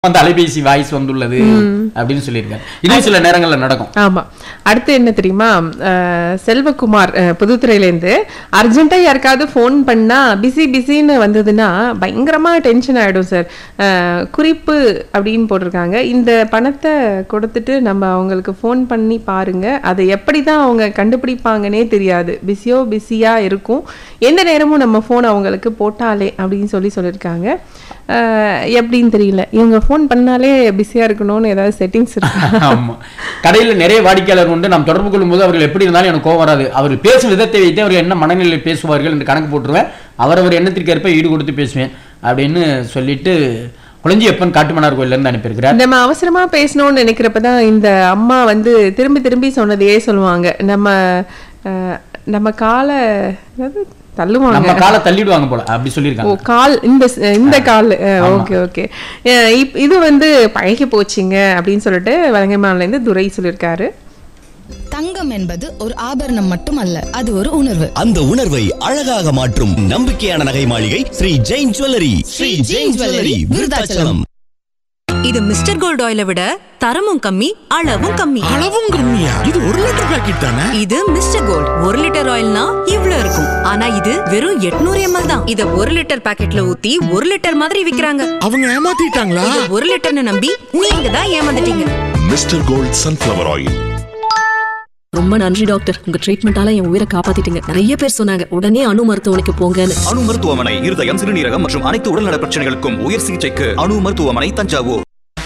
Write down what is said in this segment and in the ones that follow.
அந்த அலைபேசி வாய்ஸ் வந்துள்ளது அப்படின்னு சொல்லியிருக்காரு இன்னும் சில நேரங்கள்ல நடக்கும் ஆமா அடுத்து என்ன தெரியுமா அஹ், செல்வகுமார் அஹ், புதுத்துறையிலேருந்து அர்ஜென்ட்டா யாருக்காவது ஃபோன் பண்ணா பிஸி பிஸின்னு வந்ததுன்னா பயங்கரமா டென்ஷன் ஆயிடும் சார் அஹ், குறிப்பு அப்படின்னு போட்டிருக்காங்க இந்த பணத்தை கொடுத்துட்டு நம்ம அவங்களுக்கு ஃபோன் பண்ணி பாருங்க அதை எப்படி தான் அவங்க கண்டுபிடிப்பாங்கன்னே தெரியாது பிஸியோ பிஸியா இருக்கும் எந்த நேரமும் நம்ம ஃபோன் அவங்களுக்கு போட்டாலே அப்படின்னு சொல்லி சொல்லியிருக்காங்க அஹ், எப்படின்னு தெரியல இவங்க ஃபோன் பண்ணாலே பிஸியா இருக்கணும்னு ஏதாவது செட்டிங்ஸ் இருக்கா ஆமா கடையில நிறைய வாடிக்கையாளர் உண்டு நாம் தொடர்பு கொள்ளும்போது அவர்கள் எப்படி இருந்தாலும் எனக்கு கோவம் வராது அவர் பேசும் விதத்தை வைத்து அவர்கள் என்ன மனநிலையில் பேசுவார்கள் என்று கணக்கு போட்டுருவேன் அவரவர் எண்ணத்திற்கு ஏற்ப ஈடு கொடுத்து பேசுவேன் அப்படின்னு சொல்லிட்டு குளஞ்சியப்பன் காட்டுமன்னார் கோயில்ல இருந்து அனுப்பியிருக்கிறார் நம்ம அவசரமா பேசணும்னு நினைக்கிறப்பதான் இந்த அம்மா வந்து திரும்பி திரும்பி சொன்னதையே சொல்லுவாங்க நம்ம அஹ், நம்ம காலை அதாவது தள்ளுவாங்க நம்ம காலை தள்ளிடுவாங்க போல அப்படி ஓ சொல்லியிருக்காங்க கால் இந்த ஸ்- இந்த கால் ஓகே ஓகே இது வந்து பழகி போச்சுங்க அப்படின்னு சொல்லிட்டு வலங்கைமான்ல இருந்து துரை சொல்லியிருக்காரு தங்கம் என்பது ஒரு ஆபரணம் மட்டுமல்ல அது ஒரு உணர்வு அந்த உணர்வை அழகாக மாற்றும் நம்பிக்கையான நகை மாளிகை ஸ்ரீ ஜெயின் ஜுவல்லரி ஸ்ரீ ஜெயின் ஜுவல்லரி விருதாச்சலம் இது மிஸ்டர் கோல்ட் ஆயிலை விட தரமும் கம்மி அளவும் கம்மி அளவும் கம்மியா இது ஒரு லிட்டர் பாக்கெட் தானே இது மிஸ்டர் கோல்ட் ஒரு லிட்டர் ஆயில்னா இவ்ளோ இருக்கும் ஆனா இது வெறும் 800 எம்எல் தான் இத ஒரு லிட்டர் பாக்கெட்ல ஊத்தி ஒரு லிட்டர் மாதிரி விக்கிறாங்க அவங்க ஏமாத்திட்டாங்களா இத ஒரு லிட்டர்னு நம்பி நீங்க தான் ஏமாந்துட்டீங்க மிஸ்டர் கோல்ட் சன்ஃப்ளவர் ஆயில் ரொம்ப நன்றி டாக்டர் உங்க ட்ரீட்மெண்டால என் உயிரை காப்பாத்திட்டீங்க நிறைய பேர் சொன்னாங்க உடனே அணு மருத்துவமனைக்கு போங்கன்னு அணு மருத்துவமனை இருதயம் சிறுநீரகம் மற்றும் அனைத்து உடல்நல பிரச்சனைகளுக்கும் உயர் சிகிச்சைக்கு அணு மருத்துவமனை தஞ்சாவூர்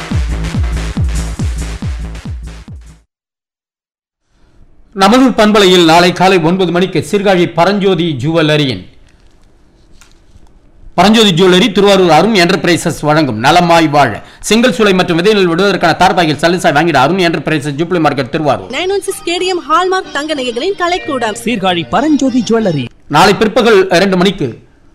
நமது பண்பலையில் நாளை காலை ஒன்பது மணிக்கு சீர்காழி பரஞ்சோதி ஜுவல்லரியின் பரஞ்சோதி ஜுவல்லரி திருவாரூர் அருண் என்டர்பிரைசஸ் வழங்கும் நலமாய் வாழ செங்கல் சூளை மற்றும் விதைநெல் விடுவதற்கான தார்பாய்கள் சல்லிசாய் வாங்கிட Arun enterprises jubilee market Thiruvarur nine one six stadium hallmark தங்க நகைகளின் கலைக்கூடம் சீர்காழி பரஞ்சோதி ஜுவல்லரி நாளை பிற்பகல் இரண்டு மணிக்கு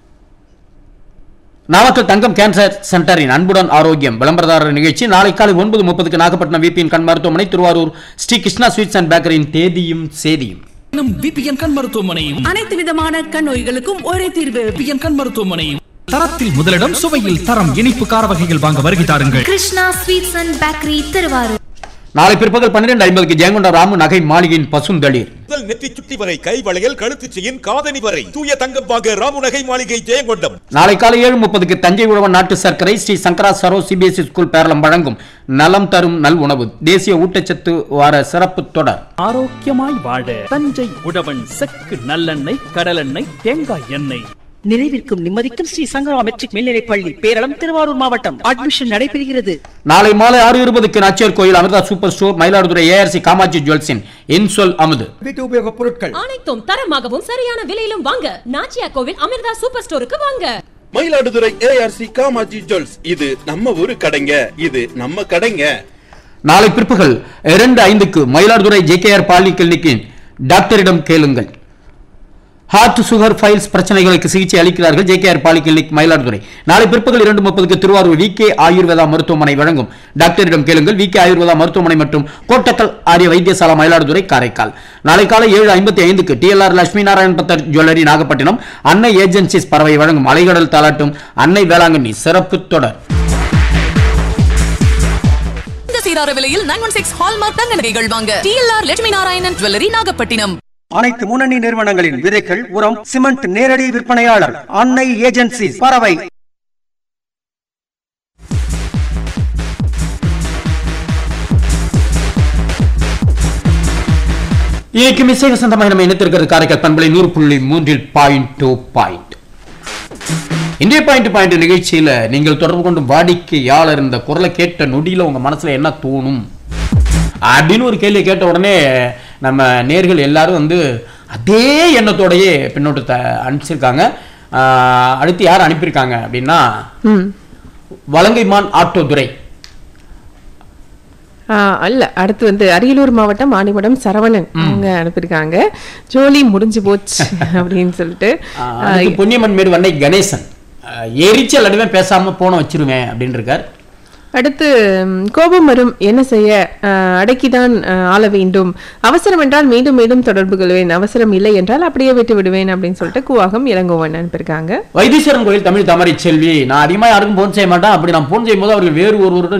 நாமக்கல் தங்கம் கேன்சர் சென்டரின் அன்புடன் ஆரோக்கியம் விளம்பரதாரர் நிகழ்ச்சி நாளை காலை ஒன்பது முப்பதுக்கு நாகப்பட்டினம் விபிஎன் கண் மருத்துவமனை திருவாரூர் ஸ்ரீ கிருஷ்ணா ஸ்வீட்ஸ் அண்ட் பேக்கரியின் தேதியும் சேதியும் நம் விபிஎன் கண் மருத்துவமனையும் அனைத்து விதமான கண் நோய்களுக்கும் ஒரே தீர்வு விபிஎன் கண் மருத்துவமனையும் தரத்தில் முதலிடம் சுவையில் தரம் இனிப்பு கார வகைகள் வாங்க வருகை தாருங்கள் Krishna sweets and bakery Thiruvarur நாளை பிற்பகல் பன்னிரண்டு ஐம்பதுக்கு ஜெயங்கொண்ட ராமு நகை மாளிகையின் பசுந்தளிர் முதல் நெற்றி சுட்டி வரை கை வளையல் கழுத்து செயின் காதணி வரை தூய தங்கம் வாங்க ராமுநகை மாளிகை ஜெயங்கொண்டம் நாளை காலை ஏழு முப்பதுக்கு தஞ்சை உழவன் நாட்டு சர்க்கரை ஸ்ரீ சங்கரா சரோ சிபிஎஸ்இ ஸ்கூல் பேரளம் வழங்கும் நலம் தரும் நல் உணவு தேசிய ஊட்டச்சத்து வார சிறப்பு தொடர் ஆரோக்கியமாய் வாழ தஞ்சை உழவன் செக்கு நல்லெண்ணெய் கடலெண்ணெய் தேங்காய் எண்ணெய் நிறைவிற்கும் நிம்மதிக்கும் ஸ்ரீ சங்கரா மெட்ரிக் மேல்நிலைப் பள்ளி பேரளம் திருவாரூர் மாவட்டம் அட்மிஷன் நடைபெறுகிறது நாளை மாலை ஆறு இருபதுக்கு Nachiyar Koil Amirtha super store Mayiladuthurai ARC Kamatchi ஜுவல்ஸின் இன்சொல் அமுது வீட்டு உபயோக பொருட்கள் அனைத்தும் தரமாகவும் சரியான விலையிலும் வாங்க நாச்சியா கோவில் அமிர்தா சூப்பர் ஸ்டோருக்கு வாங்க மயிலாடுதுறை ஏஆர்சி காமாஜி ஜுவல்ஸ் இது நம்ம ஊரு கடைங்க இது நம்ம கடைங்க நாளை பிற்பகல் இரண்டு ஐந்துக்கு மயிலாடுதுறை ஜேகேஆர் பாலி கிளினிக்கின் டாக்டரிடம் கேளுங்கள் ஹார்ட் சுகர் ஃபைல்ஸ் பிரச்சனைகளுக்கு சிகிச்சை அளிக்கிறார்கள் ஜேகேஆர் பாலி கிளினிக் மயிலாடுதுறை நாளை பிற்பகல் இரண்டு முப்பதுக்கு திருவாரூர் வி கே ஆயுர்வேதா மருத்துவமனை வழங்கும் டாக்டரிடம் கேளுங்கள் வி கே ஆயுர்வேதா மருத்துவமனை மற்றும் கோட்டக்கல் ஆரிய வைத்தியசாலா மயிலாடுதுறை காரைக்கால் நாளை காலை ஏழு ஐம்பத்தி ஐந்துக்கு டிஎல்ஆர் லட்சுமி நாராயண் பத்தர் ஜுவல்லரி நாகப்பட்டினம் அன்னை ஏஜென்சிஸ் பறவை வழங்கும் அலைகடல் தாளாட்டும் அன்னை வேளாங்கண்ணி சிறப்பு தொடர் இந்த சீரார விலையில் நைன் ஒன் சிக்ஸ் ஹால்மார்க் தங்க நகைகள் வாங்க டிஎல்ஆர் லட்சுமி நாராயணன் ஜுவல்லரி நாகப்பட்டினம் அனைத்து முன்னணி நிறுவனங்களின் விதைகள் உரம் சிமெண்ட் நேரடி விற்பனையாளர் அன்னை ஏஜென்சி பறவை இன்னைக்கு மிசை வசந்தமாக நம்ம இணைத்திருக்கிறது காரைக்கால் பண்பலை நூறு புள்ளி மூன்றில் பாயிண்ட் டூ பாயிண்ட் இந்திய பாயிண்ட் பாயிண்ட் நிகழ்ச்சியில நீங்கள் தொடர்பு கொண்டு வாடிக்கையாளர் இந்த குரலை கேட்ட நொடியில உங்க மனசுல என்ன தோணும் அப்படின்னு ஒரு கேள்வியை கேட்ட உடனே நம்ம நேர்கள் எல்லாரும் வந்து அதே எண்ணத்தோடயே பின்னோட்டத்தை அனுப்பிச்சிருக்காங்க ஆஹ் அடுத்து யார் அனுப்பியிருக்காங்க அப்படின்னா ம் வலங்கைமான் ஆட்டோ துரை ஆ, அல்ல அடுத்து வந்து அரியலூர் மாவட்டம் ஆணிமடம் சரவணன் அவங்க அனுப்பியிருக்காங்க ஜோலி முடிஞ்சு போச்சு அப்படின்னு சொல்லிட்டு ஆஹ் அடுத்து பொன்னியம்மன் மேடு வண்ணை கணேசன் ஆஹ் எரிச்சல் அடிவே பேசாம போன வச்சிருவேன் அப்படின்னு இருக்கார் அடுத்து ம், கோபம் வரும் என்ன செய்ய அஹ், அடக்கிதான் அஹ், ஆள வேண்டும் அவசரம் என்றால் மீண்டும் மீண்டும் தொடர்பு கொள்வேன் அவசரம் இல்லை என்றால் அப்படியே விட்டு விடுவேன் அப்படின்னு சொல்லிட்டு கூவாகம் இளங்கோவன் அனுப்பியிருக்காங்க வைத்தீஸ்வரன் கோயில் தமிழ் தமரை செல்வி நான் அதிகமாக யாருக்கும் போன் செய்ய மாட்டேன் அப்படி நான் போன் செய்யும்போது அவர்கள் வேறு ஒருவருடன்